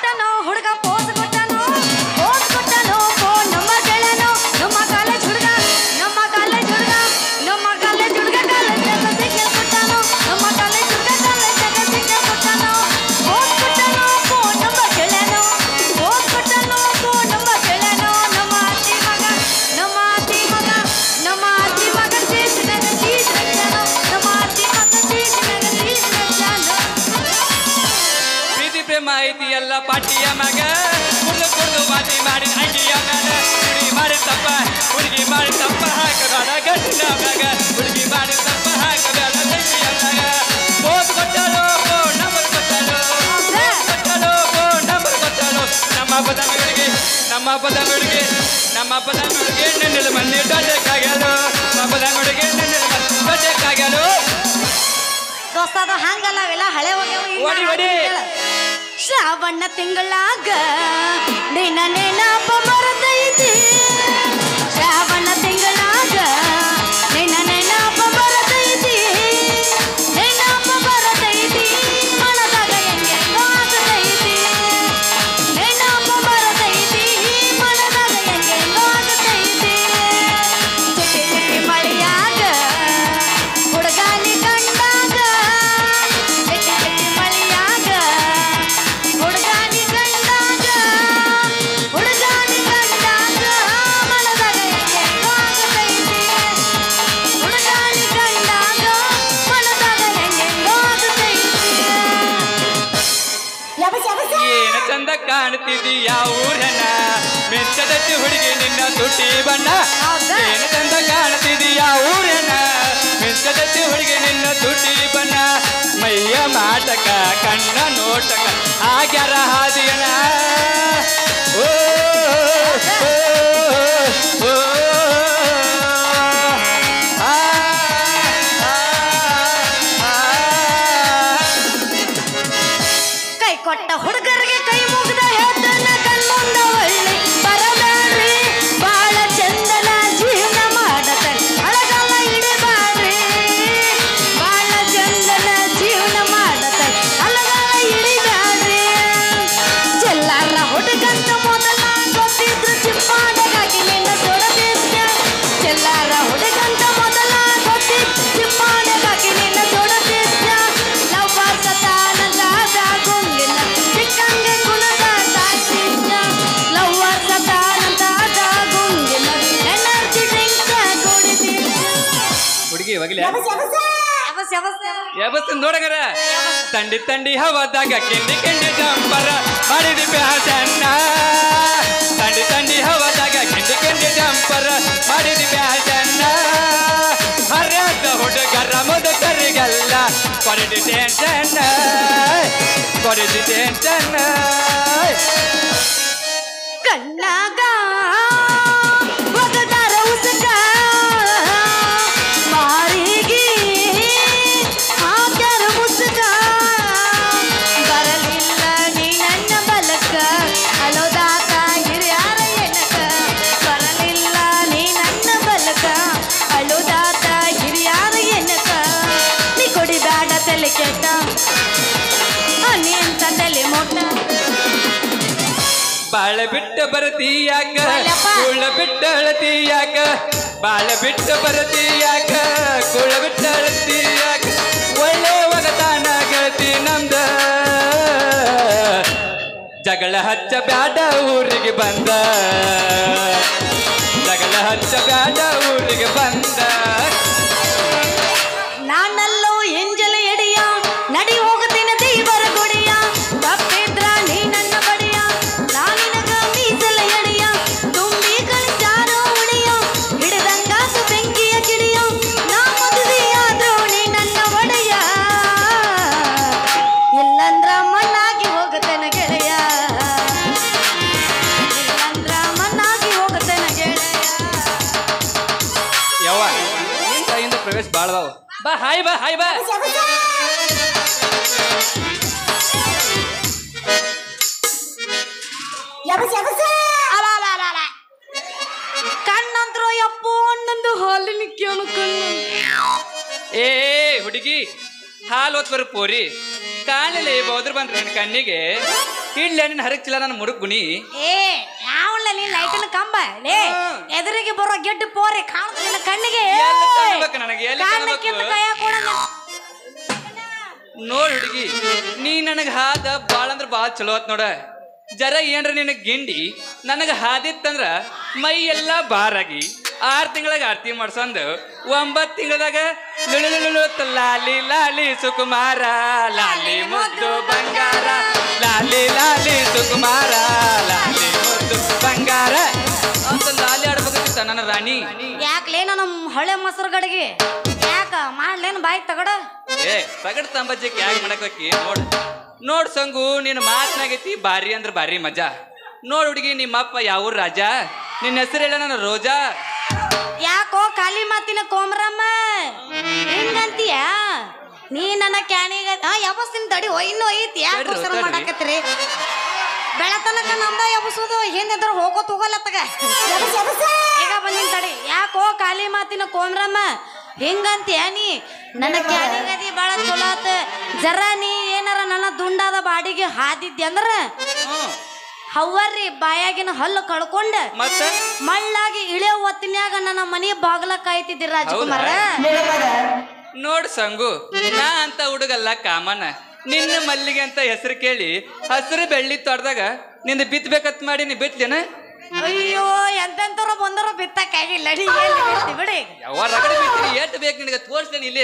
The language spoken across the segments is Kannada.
ಕೊಟ್ಟನೋ ಹುಡುಗ ಪೋಸ್ ಕೊಟ್ಟನೋ ಪೋಸ್ ಕೊಟ್ಟನೋ ಫೋನ್ ನಂಬರ್ ಕೇಳನೋ ನಮ್ಮ ಕಾಲೇಜ್ ಹುಡುಗ ನಮ್ಮ ಕಾಲೇಜ್ ಹುಡುಗ ನಮ್ಮ ಕಾಲೇಜ್ ಹುಡುಗ ಕಾಲೇಜ್ ಸಿಗ್ನಲ್ ಕೊಟ್ಟನೋ ನಮ್ಮ ಕಾಲೇಜ್ ಹುಡುಗ ಕಾಲೇಜ್ ಸಿಗ್ನಲ್ ಕೊಟ್ಟನೋ ಪೋಸ್ ಕೊಟ್ಟನೋ ಫೋನ್ ನಂಬರ್ ಕೇಳನೋ ಪೋಸ್ ಕೊಟ್ಟನೋ ಫೋನ್ ನಂಬರ್ ಕೇಳನೋ ನಮ್ಮ ಅತ್ತಿ ಮಗ ನಮ್ಮ ಅತ್ತಿ ಮಗ ನಮ್ಮ ಅತ್ತಿ ಮಗ ಚೀಸಿನಾಗ ಚೀಸ್ ರಚ್ಚನೋ ನಮ್ಮ ಅತ್ತಿ ಮಗ ಚೀಸಿನಾಗ ಚೀಸ್ ರಚ್ಚನೋ ಪ್ರೀತಿ ಪ್ರೇಮ ಐತಿ ಎಲ್ಲ ಪಾಟಿಯ ಮಗ ಕುಡ್ದು ಕುಡ್ದು ಬಾಟಿ ಮಾಡಿ ಅಂಗಿಯ ಮ್ಯಾಲ ಹುಡುಗಿ ಮಾಡಿ ತಪ್ಪ ಹುಡುಗಿ ಮಾಡಿ ತಪ್ಪ ಹಾಕಬೇಡ ಗಂಡ ಮಗ ಹುಡುಗಿ ಮಾಡಿ ತಪ್ಪ ಹಾಕಬೇಡ ತಂಗಿಯ ಮಗ ಫೋನ್ ಕೊಟ್ಟಳು ಫೋನ್ ನಂಬರ್ ಕೊಟ್ಟಳು ಫೋನ್ ಕೊಟ್ಟಳು ಫೋನ್ ನಂಬರ್ ಕೊಟ್ಟಳು ನಮ್ಮ ಪದ ಹುಡುಗಿ ನಮ್ಮ ಪದ ಹುಡುಗಿ ನಮ್ಮ ಪದ ಹುಡುಗಿ ನೆನ್ನೆಲ್ಲ ಮನೆ ದೊಡ್ಡಕ್ಕಾಗಲು ನಮ್ಮ ಪದ ಹುಡುಗಿ ನೆನ್ನೆಲ್ಲ ಮನೆ ದೊಡ್ಡಕ್ಕಾಗಲು ದೋಸ್ತ ಅದು ಹಂಗಲ್ಲ ಅವೆಲ್ಲ ಹಳೆ ಹೋಗ್ಯಾವ ಈಗ ಹೊಡಿ, ಹೊಡಿ. ಹೇಳ. ಶ್ರಾವಣ ತಿಂಗಳಾಗ ನಿನ್ನ ನೆನಪ ಮರತೈತಿ ಶ್ರಾವಣ ತಿಂಗಳಾಗ ನಿನ್ನ ನೆನಪ ಬರತೈತಿ ನೆನಪ ಬರತೈತಿ ಮನದಾಗ ಹೆಂಗೆ ಆಗತೈತಿ ನೆನಪ ಬರತೈತಿ ಮನದಾಗ ಹೆಂಗೆ ಆಗತೈತಿ ಚಿಟಿ ಚಿಟಿ ಮಳೆಯಾಗ ಹುಡುಗಾಲಿ ಕಂಡಾಗ ಚಿಟಿ ಚಿಟಿ ಮಳೆಯಾಗ ಹುಡುಗಾಲಿ ಕಂಡಾಗ ಹುಡುಗಾಲಿ ಕಂಡಾಗ ಮನದಾಗ ಹೆಂಗೆ ಆಗತೈತಿ ಹುಡುಗಾಲಿ ಕಂಡಾಗ ಮನದಾಗ ಹೆಂಗೆ ಆಗತೈತಿ ಏನ ಚಂದ ಕಾಣ್ತಿದಿ ಯಾವ ಊರನ ಮೆಚ್ಚದಟ್ಟಿ ಹುಡುಗಿ ನಿನ್ನ ತುಟಿ ಬಣ್ಣ ಹೌದಾ? ಏನ ಚಂದ ಕಾಣ್ತಿದಿ ಯಾವ ಊರನ ಮೆಚ್ಚದಟ್ಟಿ ಹುಡುಗಿ ನಿನ್ನ ತುಟಿ ಬಣ್ಣ ಮೈಯ ಮಾಟಕ ಕಣ್ಣ ನೋಟಕ ಆಗ್ಯಾರ ಹಾದಿಯನ ಓ, ಓ, ಓ, ಆ, ಆ, ಆ, ಆ. ಕೈ ಕೊಟ್ಟ ಹುಡುಗರಿಗೆ ಕೈ ಮುಗ್ದ ಹೇಳ್ತಾನ ಕಣ್ಮುಂದ ಒಳ್ಳೆ ಬರಬೇಡ್ರಿ ಬಾಳ ಚಂದನ ಜೀವನ ಮಾಡತರಿ ಅಳಗಲ್ಲ ಇಡಿಬಾರ್ರಿ ಬಾಳ ಚಂದನ ಜೀವನ ಮಾಡತರಿ ಅಳಗಲ್ಲ ಇಡಿಬ್ಯಾಡ್ರಿ ಚೆಲ್ಲಾರ ಹುಡುಗಂತ ಮೊದಲ ಗೊತ್ತಿದ್ರು ಚಿಪ್ಪಾಡಗಾಗಿ ನಿನ್ನ ತೊಡದಿದ್ದ ಚೆಲ್ಲಾರ ಹುಡುಗಂತ ಮೊದಲ ಗೊತ್ತಿದ್ದು ಚಿಪ್ಪಾಡಗಾಗಿ ನಿನ್ನ ತೊಡದಿದ್ದ ಲವ್ವರ್ ಸತಾನಂದಾದ ಗುಂಗಿನ ಚಿಕ್ಕಂಗೆ ಕುಣದ ತಾಸಿದ್ದ ಲವ್ವರ್ ಸತಾನಂದಾದ ಗುಂಗಿನ ಎನರ್ಜಿ ಡ್ರಿಂಕ್ ಕುಡಿದಿದ್ದ ಹುಡುಗಿ ಹೋಗ್ಲಿ ಯಾವಸ್ ಯಾವಸ್ ಯಾವಸ್ ಯಾವತ್ತು ನೋಡಗರ ತಂಡಿ ತಂಡಿ ಹವದಾಗ ಕಿಂಡಿ ಕಿಂಡಿ ಜಂಪರ ಮಾಡಿದಿ ಬ್ಯಾಸನ್ನ ತಂಡಿ ತಂಡಿ ಹವದಾಗ ಕಿಂಡಿ ಕಿಂಡಿ ಜಂಪರ ಮಾಡಿದಿ ಬ್ಯಾಸನ್ನ ಹರ್ಯಾದ ಹುಡುಗರ ಮುದುಕರಿಗೆಲ್ಲ ಕೊರಡಿ ಟೆನ್ಷನ್ ಕೊರಡಿ ಟೆನ್ಷನ್ ಕಣ್ಣಾಗ ಒಗದಾರ ಉಸಕ ಮಾರಿಗೆ ಹಾಕ್ಯಾರ ಮುಸುಕ ಬರಲಿಲ್ಲ ನೀ ನನ್ನ ಬಲಕ ಅಲೋದಾತ ಹಿರಿಯಾರ ಎನಕ ಬರಲಿಲ್ಲ ನೀ ನನ್ನ ಬಲಕ ಅಳುದಾತ ಹಿರಿಯಾರ ಎನಕ ನೀ ಕೊಡಿಬೇಡ ತಲೆ ಕೆಟ್ಟ ನೀ ಅಂತ ತಲೆ ಮೊಟ್ಟ ಬಾಳ ಬಿಟ್ಟ ಬರತೀಯಾಕ ಬಾಳಪ್ಪ. ಕುಳ ಬಿಟ್ಟ ಅಳತೀಯಾಕ ಬಾಳ ಬಿಟ್ಟ ಬರತೀಯಾಕ ಕುಳ ಬಿಟ್ಟ ಅಳತೀಯಾಕ ಒಳ್ಳೆ ಒಗತಾನ ಗೆಳತಿ ನಮ್ದ ಜಗಳ ಹಚ್ಚ ಬ್ಯಾಡ ಊರಿಗೆ ಬಂದ ಜಗಳ ಹಚ್ಚ ಬ್ಯಾಡ ಊರಿಗೆ ಬಂದ ನಾನಲ್ಲೋ ಎಂಜಲ ಎಡೆಯ ನಡಿ ಹೋಗುತ್ತೇನೆ ದೇವರ ಗುಡಿಯ ತಪ್ಪಿದ್ರ ನೀ ನನ್ನ ಬಡಿಯ ನಾನಿನಗ ಮೀಸಲ ಎಡೆಯ ತುಂಬಿ ಕಳಿಸಾರೋ ಉಳಿಯ ಹಿಡಿದಂಗಾಸು ಬೆಂಕಿಯ ಕಿಡಿಯ ನಾ ಮದುವೆಯಾದ್ರೂ ನೀ ನನ್ನ ಒಡೆಯ ಇಲ್ಲಂದ್ರ ಮಣ್ಣಾಗಿ ಹೋಗುತ್ತೇನೆ ಗೆಳೆಯ ಇಲ್ಲಂದ್ರ ಮಣ್ಣಾಗಿ ಹೋಗುತ್ತೇನೆ ಗೆಳೆಯ ಯವ್ವ ನಿನ್ ಕೈಯಿಂದ ಪ್ರವೇಶ ಬಾಳದಾವ ಬಾ ಹಾಯ್ ಬಾ ಹಾಯ್ ಬಾ ಕಣ್ಣಂತ್ರ ಯಪ್ಪೋ ಅನ್ನೊಂದು ಹಾಲಿನ ಕೇಳು ಕಣ್ಣು ಏ ಹುಡುಗಿ ಹಾಲು ಹೊತ್ತು ಬರು ಪೋರಿ ಕಾಣಲಿ ಬೋದ್ರ ಬಂದ್ರೆ ನಿನ್ನ ಕಣ್ಣಿಗೆ ಇಡ್ಲಿ ನಿನ್ನ ಹರಕ್ಚಿಲ್ಲ ನನ್ನ ಮುರುಕ್ ಗುಣಿ ಏ ಯಾವಲ್ಲ ನೀ ಲೈಟಿನ ಕಂಬ ಲೇ ಹ್ಮ್. ಎದುರಿಗೆ ಬರೋ ಗೆಡ್ಡು ಪೋರೆ ಕಾಣುತ್ತೆ ನಿನ್ನ ಕಣ್ಣಿಗೆ ಎಲ್ಲಿ ಕಾಣ್ಬೇಕು ನನಗೆ? ಎಲ್ಲಿ ಕಾಣಕ್ಕಿಂತ ಕಾಣ್ಬೇಕು? ಕೈಯಾಗ ಕೂಡ ನೋಡ್ ಹುಡುಗಿ ನೀ ನನಗ ಹಾದ ಬಾಳ ಅಂದ್ರ ಬಾಳ ಚಲೋ ಆತ್ ನೋಡ ಜರ ಏನ್ರ ನಿನಗ್ ಗಿಂಡಿ ನನಗ ಹಾದಿತ್ತಂದ್ರ ಮೈ ಎಲ್ಲಾ ಬಾರಾಗಿ ಆರ್ ತಿಂಗಳಾಗ ಆರತಿ ಮಾಡ್ಸಂದು ಒಂಬತ್ ತಿಂಗಳದಾಗ ಲುಳುಳುಳುಳುತ್ ಲಾಲಿ ಲಾಲಿ ಸುಕುಮಾರ ಲಾಲಿ ಮುದ್ದು ಬಂಗಾರ ಲಾಲಿ ಲಾಲಿ ಸುಕುಮಾರ ಲಾಲಿ ಮುದ್ದು ಬಂಗಾರ ಅಂತ ಲಾಲಿ ಆಡ್ಬೇಕಿತ್ತ ನನ್ನ ರಾಣಿ ಯಾಕ್ಲೇ ನನ್ನ ಹಳೆ ಮೊಸರು ಗಡಿಗೆ ಯಾಕ ಮಾಡ್ಲೇನು ಬಾಯಿ ತಗಡ ಏ ತಗಡ್ ತಂಬಜ್ಜಕ್ಕೆ ಯಾಕೆ ಮಾಡಕ್ಕೆ ನೋಡ್ ನೋಡ್ ಸಂಗು ನಿನ್ನ ಮಾತನಾಗೈತಿ ಬಾರಿ ಅಂದ್ರ ಬಾರಿ ಮಜಾ ನೋಡ್ ಹುಡುಗಿ ನಿಮ್ಮಪ್ಪ ಯಾವ ರಾಜ ನಿನ್ನ ಹೆಸರು ಹೇಳ ನನ್ನ ರೋಜಾ ಯಾಕೋ ಖಾಲಿ ಮಾತಿನ ಕೋಮರಮ್ಮ ಹೆಂಗಂತೀಯ ನೀ ನನ್ನ ಕ್ಯಾನಿಗ ಯಾವಸ್ತಿನ ತಡಿ ಒಯ್ ಇನ್ನೂ ಐತಿ ಯಾಕೆ ತಡ್ರಿ, ಉಸಿರು ತಡ್ರಿ. ಮಾಡಾಕತ್ರಿ ಬೆಳತನಕ ನಮ್ದ ಎಬಸುದು ಹಿಂದಿದ್ರ ಹೋಗೋತ್ ಹೋಗಲ್ಲತ್ತಗ ಈಗ ಬಂದಿನ ತಡಿ ಯಾಕೋ ಖಾಲಿ ಮಾತಿನ ಕೋಮ್ರಮ್ಮ ಹಿಂಗಂತೀಯ ನೀ ನನ್ನ ಕ್ಯಾನಿಗದಿ ಬಾಳ ಚಲೋ ಆತ ಜರ ನೀ ಏನಾರ ನನ್ನ ದುಂಡಾದ ಬಾಡಿಗೆ ಹಾದಿದ್ದೆ ಅಂದ್ರ ಹ್ಮ್ ಹವ್ವರ್ರಿ ಬಾಯಾಗಿನ ಹಲ್ಲು ಕಳ್ಕೊಂಡ ಮತ್ತ ಮಳ್ಳಾಗಿ ಇಳಿಯೋ ಹೊತ್ತಿನ್ಯಾಗ ನನ್ನ ಮನಿ ಬಾಗಲ ಕಾಯ್ತಿದ್ದಿ ರಾಜಕುಮಾರ ನೋಡ್ ಸಂಗು ನಾ ಅಂತ ಹುಡುಗಲ್ಲ ಕಾಮನ ನಿನ್ನ ಮಲ್ಲಿಗೆ ಅಂತ ಹೆಸರು ಕೇಳಿ ಹಸಿರು ಬೆಳ್ಳಿ ತೋಟದಾಗ ನಿಂದ ಬಿತ್ತಬೇಕತ್ ಮಾಡಿ ನೀ ಬಿತ್ಲೇನ ಅಯ್ಯೋ ಎಂತೆಂತವ್ರು ಬಂದರು ಬಿತ್ತಕ್ಕಾಗಿಲ್ಲ ನೀ ಎಲ್ಲಿ ಬಿತ್ತಿ ಬಿಡಿ ಯಾವ ರಗಡ ಬಿತ್ತೀನಿ ಏಟ್ ಬೇಕು ನಿನಗೆ ತೋರಿಸ್ತೇನೆ ಇಲ್ಲಿ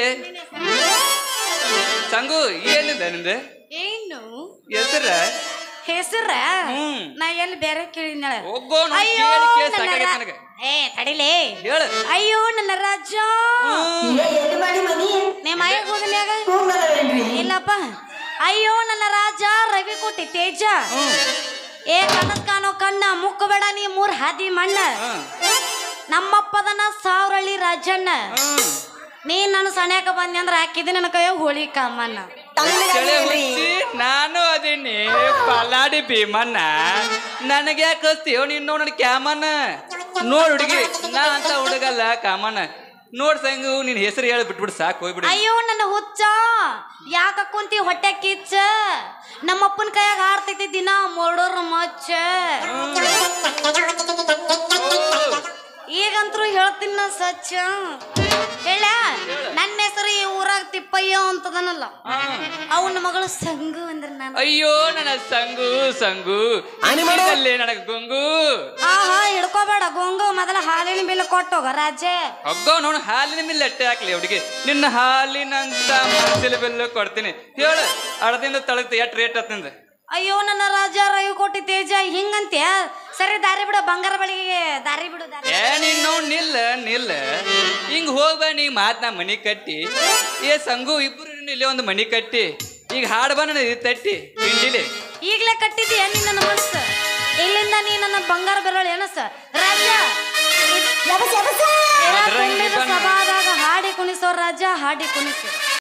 ಸಂಗು ಏನಿದೆ ನಿಂದ ಏನು ಹೆಸರ ಹೆಸರ ಹ್ಮ್. ನಾ ಎಲ್ಲಿ ಬೇರೆ ಕೇಳಿದ್ನಳ ಹೋಗೋ ನೋಡ್ ಅಯ್ಯೋ ಕೇಳಿ ಕೇಳಿ ನನ್ನ ಸಾಕಾಗೈತೆ ರಾ- ನನಗೆ ಏ ತಡಿಲೇ ಹೇಳು ಅಯ್ಯೋ ನನ್ನ ರಾಜ ಹ್ಮ್. ನೀ ಮೈ ಹೋದನ್ಯಾಗ ಇಲ್ಲಪ್ಪ ಅಯ್ಯೋ ನನ್ನ ರಾಜ ರವಿ ಕೋಟಿ ತೇಜ ಹ್ಮ್. ಏ ಕನಸ್ ಕಾಣೋ ಕಣ್ಣ ಮುಕ್ಕು ಬೇಡ ನೀ ಮೂರ್ ಹಾದಿ ಮಣ್ಣ ಹ್ಮ್. ನಮ್ಮಪ್ಪದನ ಸಾವಿರಳ್ಳಿ ರಾಜಣ್ಣ ಹ್ಮ್. ನೀ ನನ್ನ ಸಣ್ಯಾಕ ಬಂದಿ ಅಂದ್ರ ಹಾಕಿದ್ದೆ ನನ್ನ ಕೈಯ ಹೋಳಿ ಕಾಮಣ್ಣ ಚಳಿ ಹುಚ್ಚಿ, ನಾನು ಅದೀನಿ ಪಲಾಡಿ ಭೀಮನ್ನ ನನಗೆ ಯಾಕೆ ಹಚ್ತೀಯೋ ನೀನ್ ನೋಡ್ ನನ್ನ ಕ್ಯಾಮನ್ನ ನೋಡ್ ಹುಡುಗಿ ನಾ ಅಂತ ಹುಡುಗಲ್ಲ ಕಾಮಣ್ಣ ನೋಡ್ ಸಂಗು ನಿನ್ ಹೆಸರು ಹೇಳಿ ಬಿಟ್ಬಿಡು ಸಾಕು ಹೋಗ್ಬಿಡು ಅಯ್ಯೋ ನನ್ನ ಹುಚ್ಚ ಯಾಕ ಕುಂತಿ ಹೊಟ್ಟೆ ಕಿಚ್ಚ ನಮ್ಮಪ್ಪನ ಕೈಯಾಗ ಹಾರ್ತೈತಿ ದಿನ ಮೋಡೋರ್ ಮಚ್ಚ ಈಗಂತ್ರು ಹೇಳ್ತೀನಿ ನಾ ಸಚ್ಚ ಹೇಳ ನನ್ನ ಹೆಸರು ಈ ಊರಾಗ ತಿಪ್ಪಯ್ಯ ಅಂತದನಲ್ಲ ಅವನ ಮಗಳು ಸಂಗು ಅಂದ್ರ ನಾನು ಅಯ್ಯೋ ನನ್ನ ಸಂಗು ಸಂಗು ಅಲ್ಲೇ ನನಗ ಗುಂಗು ಆಹಾ ಹಿಡ್ಕೋಬೇಡ ಗೊಂಗು ಮೊದಲ ಹಾಲಿನ ಬಿಲ್ ಕೊಟ್ಟೋಗ ರಾಜೆ ಹೋಗೋ ನೋಡು ಹಾಲಿನ ಮೇಲೆ ಎಟ್ಟೆ ಹಾಕ್ಲಿ ಹುಡುಗಿ ನಿನ್ನ ಹಾಲಿನಂತ ಮನಸ್ಸಿನ ಬೆಲ್ಲ ಕೊಡ್ತೀನಿ ಹೇಳು ಅಡದಿಂದ ತಳಗ್ತಿ ಎಷ್ಟು ರೇಟ್ ಹತ್ತಿಂದ ಅಯ್ಯೋ ನನ್ನ ರಾಜ ರವಿ ಕೋಟಿ ತೇಜ ಹಿಂಗಂತ್ಯ ಸರಿ ದಾರಿ ಬಿಡು ಬಂಗಾರ ಬಳಿಗೆ ದಾರಿ ಬಿಡು ದಾರಿ ಏ ನೀನ್ ನೋಡ್ ನಿಲ್ಲ ನಿಲ್ಲ ಹಿಂಗ್ ಹೋಗ್ಬಾ ನೀ ಮಾತ್ ನಾ ಮನಿ ಕಟ್ಟಿ ಏ ಸಂಗು ಇಬ್ರು ಇಲ್ಲಿ ಒಂದು ಮನಿ ಕಟ್ಟಿ ಈಗ ಹಾಡ್ ಬಾ ನನಗೆ ತಟ್ಟಿ ಹಿಂಡಿಲಿ ಈಗ್ಲೇ ಕಟ್ಟಿದೀಯ ನೀ ನನ್ನ ಮನಸ್ಸು ಇಲ್ಲಿಂದ ನೀ ನನ್ನ ಬಂಗಾರ ಬೆರಳು ಎನಸ ರಾಜ ಮದ್ರಂಗಿ ಬಣ್ಣ. ಸಭಾದಾಗ ಹಾಡಿ ಕುಣಿಸೋ ರಾಜ ಹಾಡಿ ಕುಣಿಸು